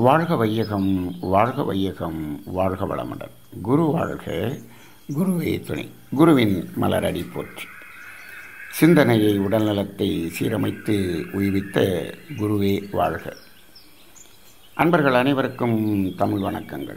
வாழ்க வையகம் வாழ்க வையகம் வாழ்க வளமுடன் குரு வாழ்க குருவே துணை குருவின் மலரடி போற்றி சிந்தனையை உடல்நலத்தை சீரமைத்து உய்வித்த குருவே வாழ்க அன்பர்கள் அனைவருக்கும் தமிழ் வணக்கங்கள்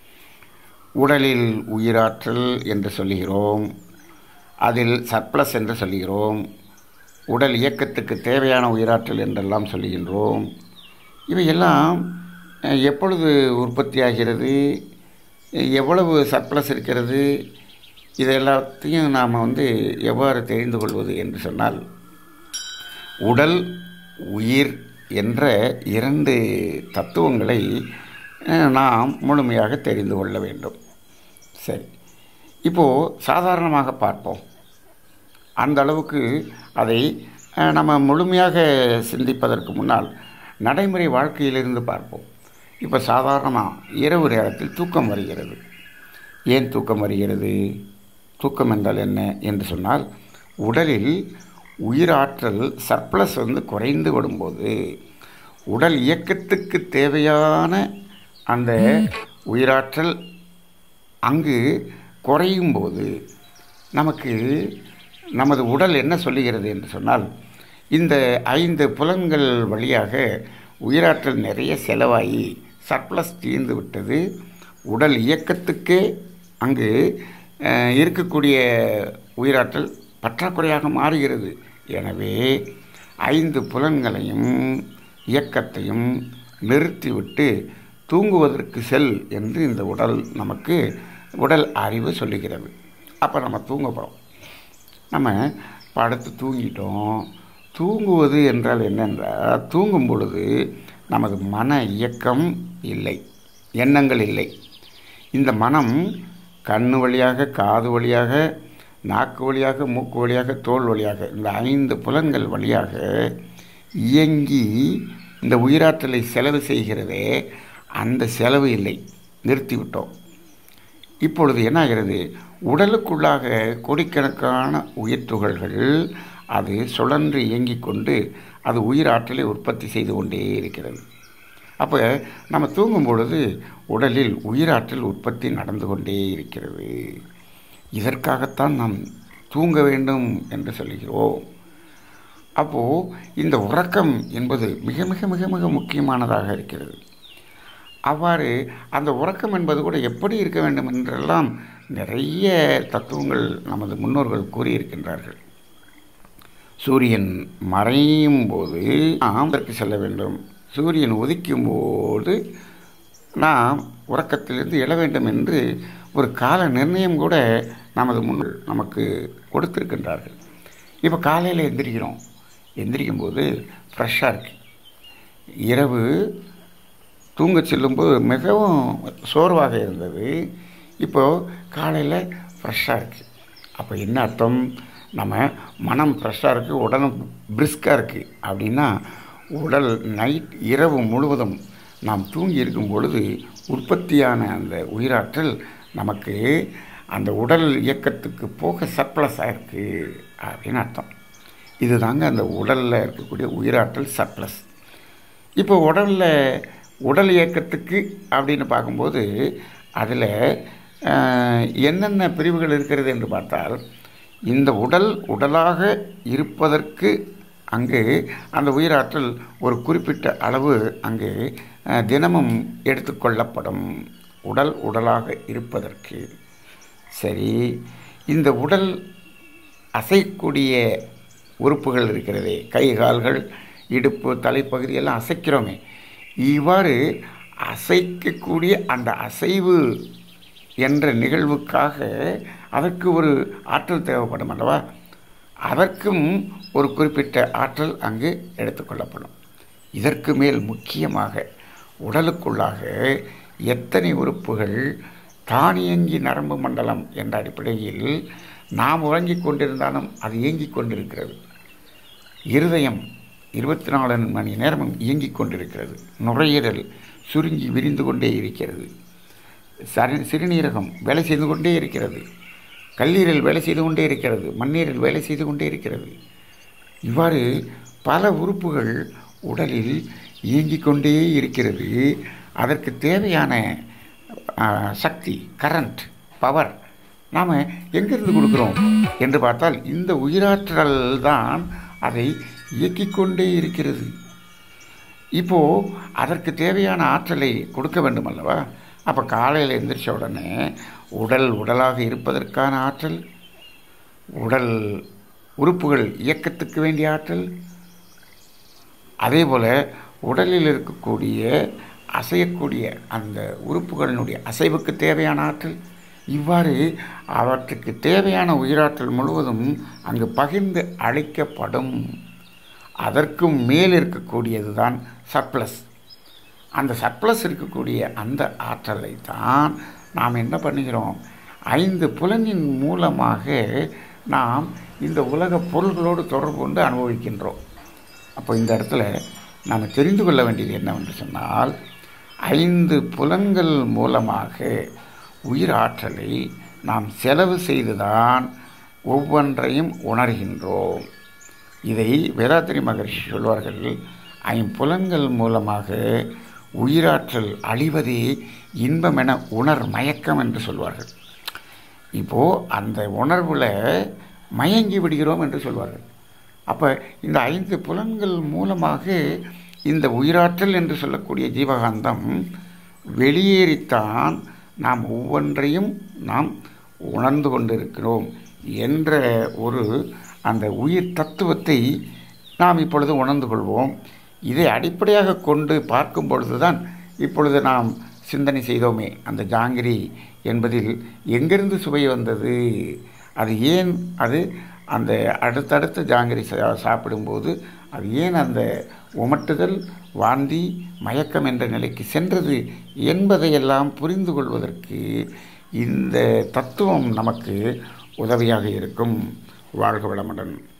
உடலில் உயிராற்றல் என்று சொல்லுகிறோம் அதில் சர்ப்ளஸ் என்று சொல்லுகிறோம் உடல் இயக்கத்துக்கு தேவையான உயிராற்றல் என்றெல்லாம் சொல்லுகின்றோம் இவையெல்லாம் அஹ், எப்பொழுது உற்பத்தியாகிறது எவ்வளவு சர்ப்ளஸ் இருக்கிறது இது எல்லாத்தையும் நாம் வந்து எவ்வாறு தெரிந்து கொள்வது என்று சொன்னால் உடல் உயிர் என்ற இரண்டு தத்துவங்களை அஹ், நாம் முழுமையாக தெரிந்து கொள்ள வேண்டும் சரி இப்போது சாதாரணமாக பார்ப்போம் அந்த அளவுக்கு அதை அஹ், நம்ம முழுமையாக சிந்திப்பதற்கு முன்னால் நடைமுறை வாழ்க்கையிலிருந்து பார்ப்போம் இப்போ சாதாரணமாக இரவு நேரத்தில் தூக்கம் வருகிறது ஏன் தூக்கம் வருகிறது தூக்கம் என்றால் என்ன என்று சொன்னால் உடலில் உயிராற்றல் சர்ப்ளஸ் வந்து குறைந்து விடும்போது உடல் இயக்கத்துக்கு தேவையான அந்த உயிராற்றல் அங்கு குறையும் போது நமக்கு நமது உடல் என்ன சொல்லுகிறது என்று சொன்னால் இந்த ஐந்து புலன்கள் வழியாக உயிராற்றல் நிறைய செலவாகி சர்ப்ளஸ் தீர்ந்து விட்டது உடல் இயக்கத்துக்கே அங்கு அஹ், இருக்கக்கூடிய உயிராற்றல் பற்றாக்குறையாக மாறுகிறது எனவே ஐந்து புலன்களையும் இயக்கத்தையும் நிறுத்திவிட்டு தூங்குவதற்கு செல் என்று இந்த உடல் நமக்கு உடல் அறிவு சொல்லுகிறது அப்போ நம்ம தூங்க போகிறோம் நம்ம படுத்து தூங்கிட்டோம் தூங்குவது என்றால் என்னென்றால் தூங்கும் பொழுது நமது மன இயக்கம் இல்லை எண்ணங்கள் இல்லை இந்த மனம் கண்ணு வழியாக காது வழியாக நாக்கு வழியாக மூக்கு வழியாக தோல் வழியாக இந்த ஐந்து புலன்கள் வழியாக இயங்கி இந்த உயிராற்றலை செலவு செய்கிறதே அந்த செலவு இல்லை நிறுத்திவிட்டோம் இப்பொழுது என்ன ஆகிறது உடலுக்குள்ளாக கோடிக்கணக்கான உயிர் துகள்கள் அது சுழன்று இயங்கிக் கொண்டு அது உயிர் ஆற்றலை உற்பத்தி செய்து கொண்டே இருக்கிறது அப்போ நம்ம தூங்கும் பொழுது உடலில் உயிராற்றல் உற்பத்தி நடந்து கொண்டே இருக்கிறது இதற்காகத்தான் நாம் தூங்க வேண்டும் என்று சொல்கிறோம் அப்போது இந்த உறக்கம் என்பது மிக மிக மிக மிக முக்கியமானதாக இருக்கிறது அவ்வாறு அந்த உறக்கம் என்பது கூட எப்படி இருக்க வேண்டும் என்றெல்லாம் நிறைய தத்துவங்கள் நமது முன்னோர்கள் கூறியிருக்கின்றார்கள் சூரியன் மறையும் போது நாம் அதற்கு செல்ல வேண்டும் சூரியன் உதிக்கும் போது நாம் உறக்கத்திலிருந்து எழ வேண்டும் என்று ஒரு கால நிர்ணயம் கூட நமது முன் நமக்கு கொடுத்திருக்கின்றார்கள் இப்போ காலையில் எந்திரிக்கிறோம் எந்திரிக்கும் போது ஃப்ரெஷ்ஷாக இருக்கு இரவு தூங்கச் செல்லும்போது மிகவும் சோர்வாக இருந்தது இப்போது காலையில் ஃப்ரெஷ்ஷாக இருக்குது அப்போ என்ன அர்த்தம் நம்ம மனம் ஃப்ரெஷ்ஷாக இருக்குது உடலும் பிரிஸ்காக இருக்குது அப்படின்னா உடல் நைட் இரவு முழுவதும் நாம் தூங்கி இருக்கும் பொழுது உற்பத்தியான அந்த உயிராற்றல் நமக்கு அந்த உடல் இயக்கத்துக்கு போக சர்ப்ளஸாக இருக்குது அப்படின்னு அர்த்தம் இதுதாங்க அந்த உடலில் இருக்கக்கூடிய உயிராற்றல் சர்ப்ளஸ் இப்போ உடலில் உடல் இயக்கத்துக்கு அப்படின்னு பார்க்கும்போது அதில் என்னென்ன பிரிவுகள் இருக்கிறது என்று பார்த்தால் இந்த உடல் உடலாக இருப்பதற்கு அங்கு அந்த உயிராற்றல் ஒரு குறிப்பிட்ட அளவு அங்கு அஹ், தினமும் எடுத்துக்கொள்ளப்படும் உடல் உடலாக இருப்பதற்கு சரி இந்த உடல் அசைக்கூடிய உறுப்புகள் இருக்கிறதே கை கால்கள் இடுப்பு தலைப்பகுதி எல்லாம் அசைக்கிறோமே இவ்வாறு அசைக்கக்கூடிய அந்த அசைவு என்ற நிகழ்வுக்காக அதற்கு ஒரு ஆற்றல் தேவைப்படும் அல்லவா அதற்கும் ஒரு குறிப்பிட்ட ஆற்றல் அங்கு எடுத்துக்கொள்ளப்படும் இதற்கு மேல் முக்கியமாக உடலுக்குள்ளாக எத்தனை உறுப்புகள் தானியங்கி நரம்பு மண்டலம் என்ற அடிப்படையில் நாம் உறங்கிக் கொண்டிருந்தாலும் அது இயங்கிக் கொண்டிருக்கிறது இருதயம் இருபத்தி நாலு மணி நேரமும் இயங்கிக் கொண்டிருக்கிறது நுரையீரல் சுருங்கி விரிந்து கொண்டே இருக்கிறது சரி சிறுநீரகம் வேலை செய்து கொண்டே இருக்கிறது கல்லீரல் வேலை செய்து கொண்டே இருக்கிறது மண்ணீரல் வேலை செய்து கொண்டே இருக்கிறது இவ்வாறு பல உறுப்புகள் உடலில் இயங்கிக் கொண்டே இருக்கிறது அதற்கு தேவையான ஆ, சக்தி கரண்ட் பவர் நாம் எங்கிருந்து கொடுக்குறோம் என்று பார்த்தால் இந்த உயிராற்றல் தான் அதை இயக்கிக் கொண்டே இருக்கிறது இப்போது அதற்கு தேவையான ஆற்றலை கொடுக்க வேண்டும் அல்லவா அப்போ காலையில் எந்திரிச்ச உடனே உடல் உடலாக இருப்பதற்கான ஆற்றல் உடல் உறுப்புகள் இயக்கத்துக்கு வேண்டிய ஆற்றல் அதே போல் உடலில் இருக்கக்கூடிய அசையக்கூடிய அந்த உறுப்புகளினுடைய அசைவுக்கு தேவையான ஆற்றல் இவ்வாறு அவற்றுக்கு தேவையான உயிராற்றல் முழுவதும் அங்கு பகிர்ந்து அளிக்கப்படும் அதற்கும் மேல் இருக்கக்கூடியது தான் சர்ப்ளஸ் அந்த சர்ப்ளஸ் இருக்கக்கூடிய அந்த ஆற்றலை தான் நாம் என்ன பண்ணுகிறோம் ஐந்து புலனின் மூலமாக நாம் இந்த உலக பொருள்களோடு தொடர்பு கொண்டு அனுபவிக்கின்றோம் அப்போ இந்த இடத்துல நாம் தெரிந்து கொள்ள வேண்டியது என்னவென்று சொன்னால் ஐந்து புலன்கள் மூலமாக உயிர் ஆற்றலை நாம் செலவு செய்துதான் ஒவ்வொன்றையும் உணர்கின்றோம் இதை வேதாத்திரி மகரிஷி சொல்வார்கள் ஐம்புலன்கள் மூலமாக உயிராற்றல் அழிவதே இன்பம் என உணர் மயக்கம் என்று சொல்வார்கள் இப்போது அந்த உணர்வில் மயங்கி விடுகிறோம் என்று சொல்வார்கள் அப்போ இந்த ஐந்து புலன்கள் மூலமாக இந்த உயிராற்றல் என்று சொல்லக்கூடிய ஜீவகாந்தம் வெளியேறித்தான் நாம் ஒவ்வொன்றையும் நாம் உணர்ந்து கொண்டிருக்கிறோம் என்ற ஒரு அந்த உயிர் தத்துவத்தை நாம் இப்பொழுது உணர்ந்து கொள்வோம் இதை அடிப்படையாக கொண்டு பார்க்கும் பொழுது தான் இப்பொழுது நாம் சிந்தனை செய்தோமே அந்த ஜாங்கிரி என்பதில் எங்கிருந்து சுவை வந்தது அது ஏன் அது அந்த அடுத்தடுத்த ஜாங்கிரி சா- சாப்பிடும்போது அது ஏன் அந்த உமட்டுதல் வாந்தி மயக்கம் என்ற நிலைக்கு சென்றது என்பதையெல்லாம் புரிந்து கொள்வதற்கு இந்த தத்துவம் நமக்கு உதவியாக இருக்கும் வாழ்க வளமுடன்